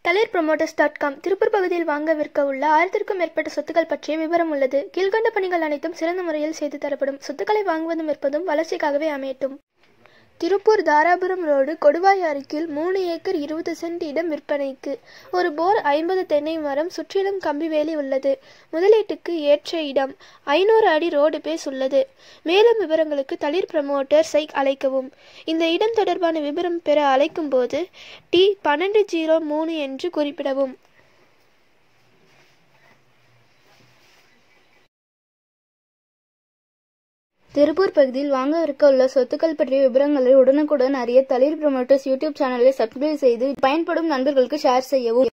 தளிர் promoters dot com Tiruppur பகுதியில் வாங்க விற்க உள்ள ஆயிரத்திற்கும் மேற்பட்ட சொத்துக்கள் பற்றிய விவரம் உள்ளது கீழ்கண்ட பணிகள் அனைத்தும் சிறந்த முறையில் செய்து தரப்படும் சொத்துக்களை வாங்குவதும் விற்பதும் வளர்ச்சிக்காகவே அமையட்டும் திருப்பூர் தாராபுரம் ரோடு கொடுவாய் அருகில் மூணு ஏக்கர் இருபது சென்ட் இடம் விற்பனைக்கு ஒரு போர் ஐம்பது தென்னை மரம் சுற்றிலும் கம்பி வேலி உள்ளது முதலீட்டுக்கு ஏற்ற இடம் ஐநூறு அடி ரோடு பேஸ் உள்ளது மேலும் விவரங்களுக்கு தளிர் ப்ரமோட்டர்ஸை அழைக்கவும் இந்த இடம் தொடர்பான விவரம் பெற அழைக்கும் போது டி பன்னெண்டு ஜீரோ மூணு என்று குறிப்பிடவும் திருப்பூர் பகுதியில் வாங்கவிருக்க உள்ள சொத்துக்கள் பற்றிய விவரங்களை உடனுக்குடன் அறிய தளிர் ப்ரமோட்டர்ஸ் யூடியூப் சேனலை சப்ஸ்கிரைப் செய்து பயன்படும் நண்பர்களுக்கு ஷேர் செய்யவும்